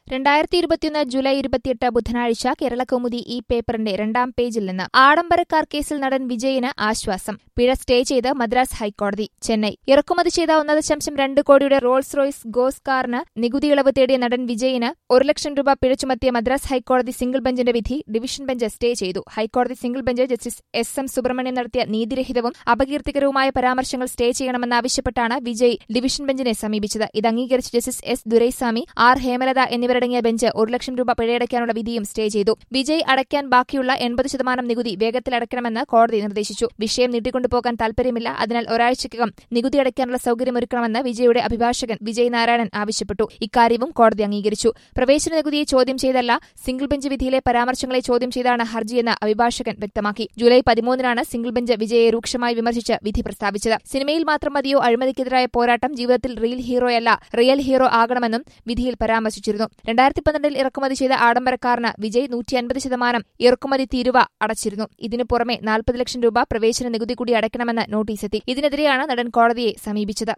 രണ്ടായിരത്തി ഇരുപത്തിയൊന്ന് ജൂലൈ ഇരുപത്തിയെട്ട് ബുധനാഴ്ച കേരളകൗമുദി ഈ പേപ്പറിന്റെ രണ്ടാം പേജിൽ നിന്ന് ആഡംബരക്കാർ കേസിൽ നടൻ വിജയിന് ആശ്വാസം പിഴ സ്റ്റേ ചെയ്ത് മദ്രാസ് ഹൈക്കോടതി ചെന്നൈ ഇറക്കുമതി ചെയ്ത ഒന്ന് ദശാംശം രണ്ട് കോടിയുടെ റോൾസ് റോയ്സ് ഗോസ് കാറിന് നികുതി ഇളവ് തേടിയ നടൻ വിജയിന് ഒരു ലക്ഷം രൂപ പിഴ ചുമത്തിയ മദ്രാസ് ഹൈക്കോടതി സിംഗിൾ ബെഞ്ചിന്റെ വിധി ഡിവിഷൻ ബെഞ്ച് സ്റ്റേ ചെയ്തു ഹൈക്കോടതി single bench justice S M Subramanian നടത്തിയ നീതിരഹിതവും അപകീർത്തികരവുമായ പരാമർശങ്ങൾ സ്റ്റേ ചെയ്യണമെന്നാവശ്യപ്പെട്ടാണ് വിജയ് ഡിവിഷൻ ബെഞ്ചിനെ സമീപിച്ചത് ഇത് അംഗീകരിച്ച് justice S Duraiswamy R Hemalatha എന്നിവരടങ്ങിയ ബെഞ്ച് ഒരു ലക്ഷം രൂപ പിഴയടയ്ക്കാനുള്ള വിധിയും സ്റ്റേ ചെയ്തു വിജയ് അടയ്ക്കാൻ ബാക്കിയുള്ള എൺപത് ശതമാനം നികുതി വേഗത്തിൽ അടയ്ക്കണമെന്ന് കോടതി നിർദ്ദേശിച്ചു വിഷയം നീട്ടിക്കൊണ്ടുപോകാൻ താൽപര്യമില്ല അതിനാൽ ഒരാഴ്ചയ്ക്കകം നികുതി അടയ്ക്കാനുള്ള സൌകര്യമൊരുക്കണമെന്ന് വിജയുടെ അഭിഭാഷകൻ വിജയ് നാരായണൻ ആവശ്യപ്പെട്ടു ഇക്കാര്യവും കോടതി അംഗീകരിച്ചു പ്രവേശന നികുതിയെ ചോദ്യം ചെയ്തല്ല സിംഗിൾ ബെഞ്ച് വിധിയിലെ പരാമർശങ്ങളെ ചോദ്യം ചെയ്താണ് ഹർജിയെന്ന് അഭിഭാഷകൻ വ്യക്തമാക്കി ജൂലൈ പതിമൂന്നിനാണ് സിംഗിൾ ബെഞ്ച് വിജയെ രൂക്ഷമായി വിമർശിച്ച് വിധി പ്രസ്താവിച്ചത് സിനിമയിൽ മാത്രം മതിയോ അഴിമതിക്കെതിരായ പോരാട്ടം ജീവിതത്തിൽ റിയൽ ഹീറോയല്ല റിയൽ ഹീറോ ആകണമെന്നും വിധിയിൽ പരാമർശിച്ചിരുന്നു രണ്ടായിരത്തി പന്ത്രണ്ടിൽ ഇറക്കുമതി ചെയ്ത ആഡംബരക്കാരന് വിജയ് നൂറ്റി അൻപത് ശതമാനം ഇറക്കുമതി തീരുവ അടച്ചിരുന്നു ഇതിനു പുറമെ നാൽപ്പത് ലക്ഷം രൂപ പ്രവേശന നികുതി കൂടി അടയ്ക്കണമെന്ന് നോട്ടീസെത്തി ഇതിനെതിരെയാണ് നടൻ കോടതിയെ സമീപിച്ചത്